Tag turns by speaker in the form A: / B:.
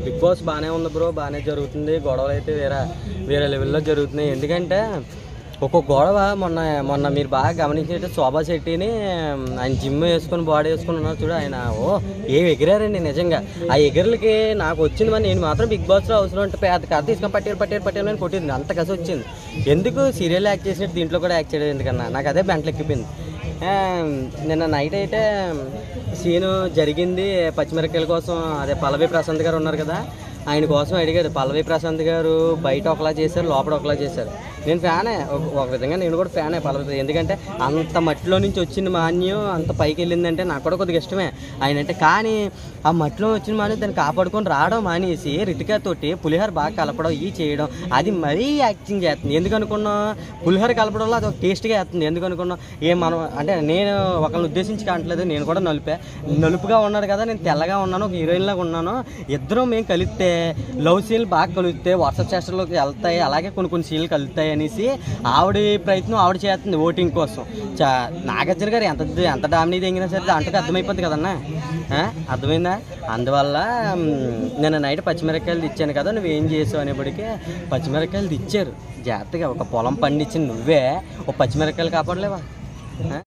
A: Big boss బాగానే ఉంది bro బాగానే జరుగుతుంది గొడవలు అయితే వేరే వేరే లెవెల్లో జరుగుతున్నాయి ఎందుకంటే ఒక్కొక్క గొడవ మొన్న మొన్న మీరు బాగా గమనించినట్టు శోభా శెట్టిని ఆయన జిమ్ వేసుకొని బాడీ వేసుకొని ఉన్నారు చూడు ఆయన ఓ ఏ ఎగిరారండి నిజంగా ఆ ఎగిర్లకి నాకు వచ్చింది మరి నేను మాత్రం బిగ్ బాస్లో అవసరం అంటే పెద్ద కథ తీసుకొని పట్టేరు పట్టేరు పట్టేరు అని కొట్టింది అంత కసి వచ్చింది ఎందుకు సీరియల్ యాక్ట్ చేసినట్టు దీంట్లో కూడా యాక్ట్ చేయలేదు ఎందుకన్నా నాకు అదే బెంటలు ఎక్కిపోయింది ఆ, నిన్న నైట్ అయితే సీను జరిగింది పచ్చిమిరపకాయల కోసం అదే పల్లవి ప్రశాంత్ గారు ఉన్నారు కదా ఆయన కోసం అడిగాడు పల్లవి ప్రశాంత్ గారు బయట ఒకలా చేశారు లోపల ఒకలా చేశారు నేను ఫ్యానే ఒక- ఒక విధంగా నేను కూడా ఫ్యానే పల్లవి ఎందుకంటే అంత మట్టిలో నుంచి వచ్చిన మాన్యం అంత పైకి వెళ్ళిందంటే నాకు కూడా కొద్దిగా ఇష్టమే ఆయన అంటే కానీ ఆ మట్టిలో వచ్చిన మాన్యం దాన్ని కాపాడుకొని రావడం మానేసి రితికాతోటి పులిహోర బాగా కలపడం ఈ చేయడం అది మరీ యాక్టింగ్ చేస్తుంది ఎందుకు అనుకున్నాం పులిహోర కలపడంలో అది ఒక టేస్ట్గా వేస్తుంది ఎందుకు అనుకున్నాం ఏం మనం అంటే నేను ఒకరిని ఉద్దేశించి కావట్లేదు నేను కూడా నలిపే నలుపుగా ఉన్నాడు కదా నేను తెల్లగా ఉన్నాను ఒక హీరోయిన్ లాగా ఉన్నాను ఇద్దరం మేము కలిస్తే లవ్ సీన్లు బాగా కలుస్తే వాట్సాప్ చేస్టర్లోకి వెళ్తాయి అలాగే కొన్ని కొన్ని సీన్లు కలుస్తాయి అనేసి ఆవిడ ప్రయత్నం ఆవిడ చేస్తుంది ఓటింగ్ కోసం చా నాగార్జున గారు ఎంత ఎంత డామినీ తెంగినా సరే దాంట్లో అర్థమైపోద్ది కదన్నా ఆ? అర్థమైందా అందువల్ల మ్, నిన్న నైట్ పచ్చిమిరపకాయలు తెచ్చాను కదా నువ్వేం చేసావు అనేప్పటికీ పచ్చిమిరపకాయలు తెచ్చారు జాగ్రత్తగా ఒక పొలం పండించింది నువ్వే ఒక పచ్చిమిరపకాయలు కాపాడలేవా ఆ?